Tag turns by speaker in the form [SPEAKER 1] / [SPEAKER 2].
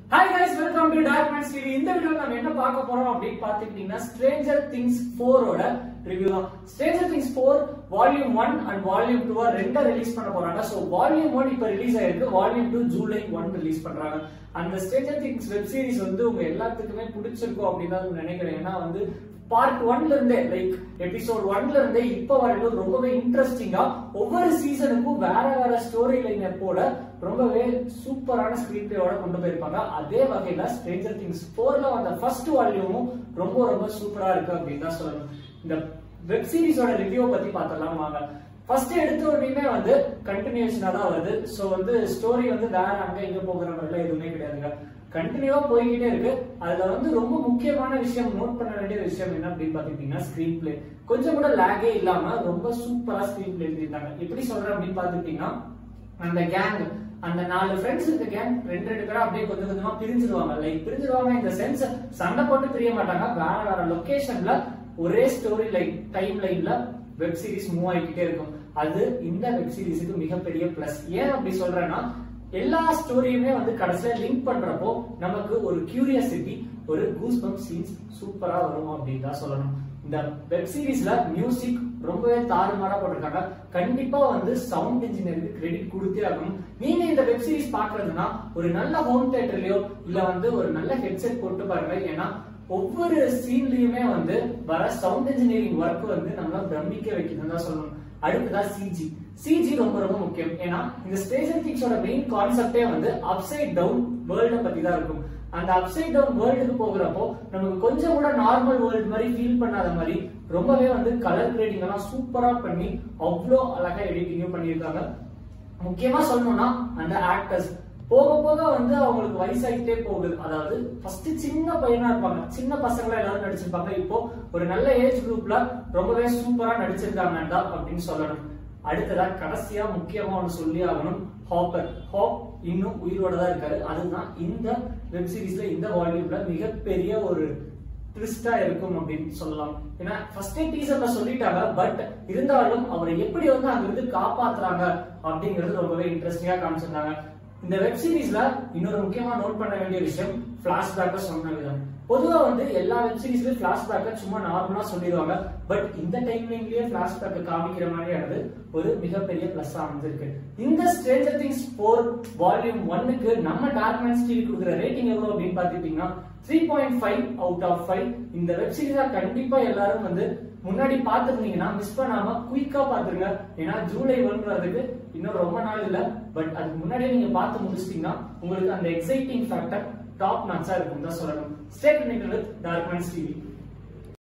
[SPEAKER 1] hi guys welcome to dark man's TV இந்த வீடியோல நம்ம என்ன பார்க்க போறோம் அப்படின்னு பாத்துக்கிட்டீங்கன்னா ஸ்ட்ரேஞ்சர் திங்ஸ் 4 ஓட ரிவ்யூ தான் stranger things 4 volume 1 and volume 2 ரெண்டா ரிலீஸ் பண்ண போறாங்க சோ வால்யூம் 1 இப்ப ரிலீஸ் ஆயிருக்கு வால்யூம் 2 ஜூலை 1 ரிலீஸ் பண்றாங்க அந்த ஸ்ட்ரேஞ்சர் திங்ஸ் வெப் சீரிஸ் வந்து உங்க எல்லாத்துக்குமே பிடிச்சிருக்கும் அப்படின்னு தான் நினைக்கிறேன் ஏன்னா வந்து பார்ட் ஒன்ல இருந்தே லைக் எபிசோட் ஒன்ல இருந்தே இப்ப வரைக்கும் ரொம்பவே இன்ட்ரெஸ்டிங்கா ஒவ்வொரு சீசனுக்கும் வேற வேற ஸ்டோரி லைனை போல ரொம்பவே சூப்பரான ஸ்கிரீன் பிளேயோட கொண்டு போயிருப்பாங்க அதே வகையில ஸ்ட்ரேஞ்சர் திங்ஸ் போர்ல வந்த ஃபர்ஸ்ட் வால்யூமும் ரொம்ப ரொம்ப சூப்பரா இருக்கு அப்படின்னு தான் சொல்லணும் இந்த வெப் சீரிஸோட ரிவ்யூ பத்தி பார்த்தலாம் வாங்க ஃபர்ஸ்ட் எடுத்த உடனே வந்து கண்டினியூஷனா தான் வருது சோ வந்து ஸ்டோரி வந்து வேற அங்க இங்க போகிற மாதிரிலாம் எதுவுமே கிடையாதுங்க கண்டினியூவா போய்கிட்டே இருக்கு அதுல வந்து ரொம்ப முக்கியமான விஷயம் நோட் பண்ண வேண்டிய விஷயம் என்ன அப்படின்னு பாத்துக்கிட்டீங்கன்னா ஸ்கிரீன் பிளே கொஞ்சம் கூட லேகே இல்லாம ரொம்ப சூப்பரா ஸ்கிரீன் பிளே எழுதிருந்தாங்க எப்படி சொல்றேன் அப்படின்னு பாத்துக்கிட்டீங்கன்னா அந்த கேங் அந்த நாலு ஃப்ரெண்ட்ஸ் இருக்க கேங் ரெண்டு ரெண்டு பேரா அப்படியே கொஞ்சம் கொஞ்சமா பிரிஞ்சிருவாங்க லைக் பிரிஞ்சிருவாங்க இந்த சென்ஸ் சண்டை போட்டு பிரிய மாட்டாங்க வேற வேற லொகேஷன்ல ஒரே ஸ்டோரி லைன் டைம் லைன்ல வெப் சீரிஸ் மூவ் ஆகிக்கிட்டே இருக்கும் அது இந்த வெப் சீரிஸுக்கு மிகப்பெரிய பிளஸ் ஏன் அப்படி சொல்றேன்னா எல்லா ஸ்டோரியுமே வந்து கடைசியில லிங்க் பண்றப்போ நமக்கு ஒரு கியூரியாசிட்டி ஒரு கூஸ் பம்ப் சீன்ஸ் சூப்பரா வரும் அப்படின்னு தான் சொல்லணும் இந்த வெப் சீரிஸ்ல மியூசிக் ரொம்பவே தாறுமாறா போட்டிருக்காங்க கண்டிப்பா வந்து சவுண்ட் இன்ஜினியருக்கு கிரெடிட் கொடுத்தே ஆகணும் நீங்க இந்த வெப் சீரிஸ் பாக்குறதுன்னா ஒரு நல்ல ஹோம் தியேட்டர்லயோ இல்ல வந்து ஒரு நல்ல ஹெட்செட் போட்டு பாருங்க ஏன்னா ஒவ்வொரு சீன்லயுமே வந்து வர சவுண்ட் இன்ஜினியரிங் ஒர்க் வந்து நம்மள பிரமிக்க வைக்கணும்னு தான் சொல்லணும் அடுத்ததா சிஜி சிஜி ரொம்ப ரொம்ப முக்கியம் ஏன்னா இந்த ஸ்டேஷன் திங்ஸோட மெயின் கான்செப்டே வந்து அப்சைட் டவுன் வேர்ல்ட பத்தி தான் இருக்கும் அந்த அப்சைட் டவுன் வேர்ல்டுக்கு போகிறப்போ நமக்கு கொஞ்சம் கூட நார்மல் வேர்ல்டு மாதிரி ஃபீல் பண்ணாத மாதிரி ரொம்பவே வந்து கலர் கிரேடிங் எல்லாம் சூப்பரா பண்ணி அவ்வளோ அழகா எடிட்டிங்கும் பண்ணியிருக்காங்க முக்கியமா சொல்லணும்னா அந்த ஆக்டர்ஸ் போக போக வந்து அவங்களுக்கு வயசாகிட்டே போகுது அதாவது ஃபர்ஸ்ட் சின்ன பையனா இருப்பாங்க சின்ன பசங்களா எல்லாரும் நடிச்சிருப்பாங்க இப்போ ஒரு நல்ல ஏஜ் குரூப்ல ரொம்பவே சூப்பரா நடிச்சிருக்காங்கடா அப்படின்னு சொல்லணும் அடுத்ததா கடைசியா முக்கியமா ஒன்று சொல்லி ஆகணும் ஹாப்பர் ஹாப் இன்னும் உயிரோட தான் இருக்காரு அதுதான் இந்த வெப் சீரிஸ்ல இந்த வால்யூம்ல மிகப்பெரிய ஒரு ட்விஸ்டா இருக்கும் அப்படின்னு சொல்லலாம் ஏன்னா ஃபர்ஸ்டே டீசர்ல சொல்லிட்டாங்க பட் இருந்தாலும் அவரை எப்படி வந்து அங்க இருந்து காப்பாத்துறாங்க அப்படிங்கிறது ரொம்பவே இன்ட்ரெஸ்டிங்கா காமிச்சிருந்தாங்க இந்த வெப் சீரிஸ்ல இன்னொரு முக்கியமா நோட் பண்ண வேண்டிய விஷயம் பிளாஷ்பேக்க சொன்ன விதம் பொதுவா வந்து எல்லா வெப் சீரிஸ்லயும் பிளாஷ்பேக்க சும்மா நார்மலா சொல்லிடுவாங்க பட் இந்த டைம்லிங்லயே பிளாஷ்பேக்க காமிக்கிற மாதிரியானது ஒரு மிகப்பெரிய பிளஸ் அமைஞ்சிருக்கு இந்த ஸ்ட்ரேஞ்சர் திங்ஸ் போர் வால்யூம் ஒன்னுக்கு நம்ம டார்க்மேன் டிவி கொடுக்குற ரேட்டிங் எவ்வளவு அப்படின்னு பாத்துக்கிட்டீங்கன்னா three point five out of five இந்த வெப் சீரிஸா கண்டிப்பா எல்லாரும் வந்து முன்னாடி பாத்துருந்தீங்கன்னா மிஸ் பண்ணாம குயிக்கா பாத்துருங்க ஏன்னா ஜூலை ஒன் வரதுக்கு இன்னும் ரொம்ப நாள் இல்ல பட் அதுக்கு முன்னாடியே நீங்க பார்த்து முடிச்சிட்டீங்கன்னா உங்களுக்கு அந்த எக்ஸைட்டிங் ஃபேக்டர் டாப் நாச்சா இருக்கும் தான் சொல்லணும் ஸ்டேட் வித் டார்க்மேன்ஸ் டிவி